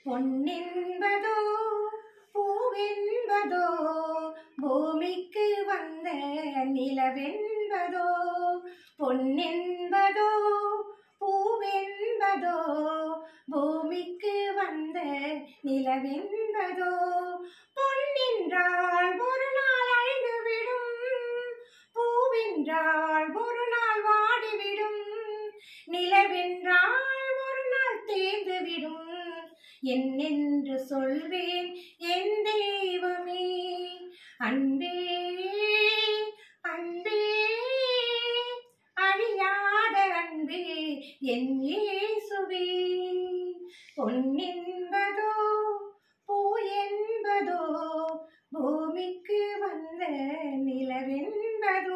பொன்னென்பதோ பூவென்பதோ பூமிக்கு வந்த நிலவென்பதோ பொன்னென்பதோ பூவென்பதோ பூமிக்கு வந்த நிலவென்பதோ பொன்னென்றால் ஒரு நாள் அழிந்துவிடும் பூவென்றால் ஒரு நாள் வாடிவிடும் நிலவென்றால் ஒரு நாள் தேர்ந்துவிடும் என்னென்று சொல்வேன் என் தெய்வமே அன்பே அன்பே அழியாத அன்பே என் இயேசுவே பொன்னென்பதோ பூ என்பதோ பூமிக்கு வந்த நிலவென்பதோ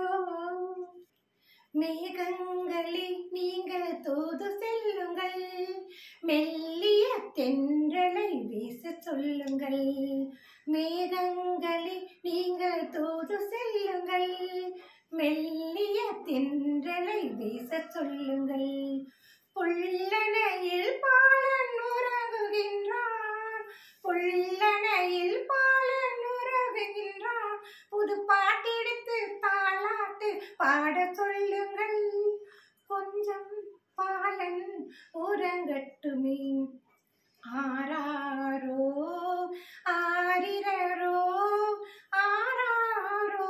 மேகங்களில் நீங்கள் தூது செல்லுங்கள் மெல்லிய தென்றலை வீச சொல்லுங்கள் மேகங்களில் நீங்கள் தூது செல்லுங்கள் மெல்லிய தென்றலை வீச சொல்லுங்கள் புல்லனையில் பாலன் உறங்குகின்றான் புல்லனையில் பாலன் உறங்குகின்றான் புது பாட்டெடுத்து தாளாட்டு பாட சொல்லுங்கள் கொஞ்சம் பாலன் உறங்கட்டுமே ஆராரோ ஆரிரரோ ஆராரோ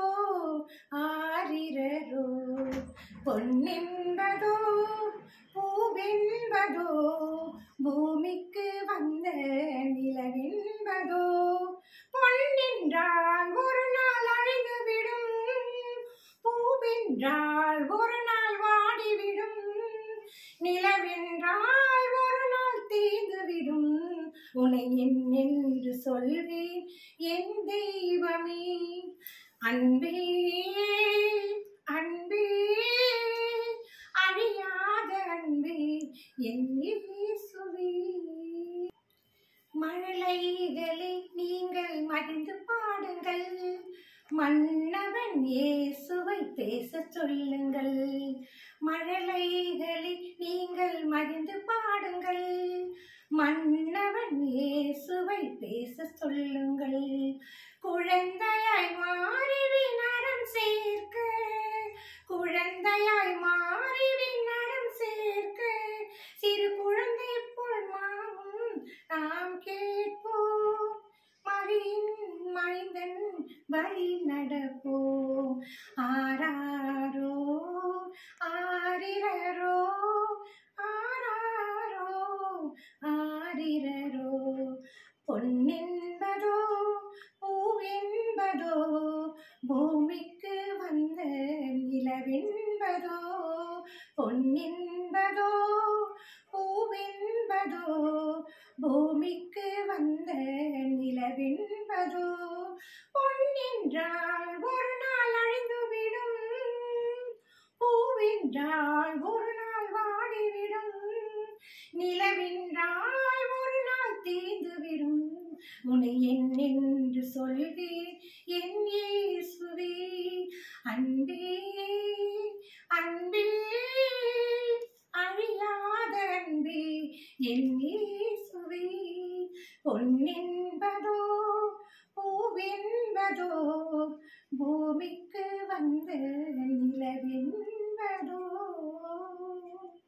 ஆரிரரோ பொன்னென்பதோ பூவென்பதோ பூமிக்கு வந்த நிலவென்பதோ பொன்னென்றால் ஒரு நாள் அழிந்துவிடும் பூவென்றால் ஒரு நாள் வாடிவிடும் நிலவென்றால் ஒரு நாள் தீர்ந்துவிடும் உனை என் என்று சொல்வேன் என் தெய்வமே அன்பே அன்பே அழியாத அன்பே என் இயேசுவே மழலைகளே நீங்கள் மகிழ்ந்து பாடுங்கள் மன்னவன் இயேசுவை பேச சொல்லுங்கள் மழலைகளே நீங்கள் மகிழ்ந்து பாடுங்கள் மன்னவன் இயேசுவை பேச சொல்லுங்கள் குழந்தையாய் மாறி வினரம் சேர்க்க குழந்தையாய் மாறி வினரம் சேர்க்க சிறு குழந்தை போல் மாவும் நாம் கேட்போம் மறியின் மைந்தன் வழி நடப்போம் ஆராரோ ஆரிரரோ ஆராரோ ஆரிரரோ பொன்னென்பதோ பூவென்பதோ பூமிக்கு வந்த நிலவென்பதோ பொன்னென்பதோ பூவென்பதோ பூமிக்கு வந்த நிலவென்பதோ பொன்னென்றால் ஒரு நாள் அழிந்துவிடும் பூவென்றால் ஒரு நாள் வாடிவிடும் நிலவென்றால் ஒரு நாள் தீர்ந்துவிடும் உன்னை என் என்று சொல்வேன் என் இயேசுவே அன்பே அன்பே அழியாத அன்பே என் இயேசுவே பொன்னென்பதோ பூவென்பதோ பூமிக்கு வந்த நிலவென்பதோ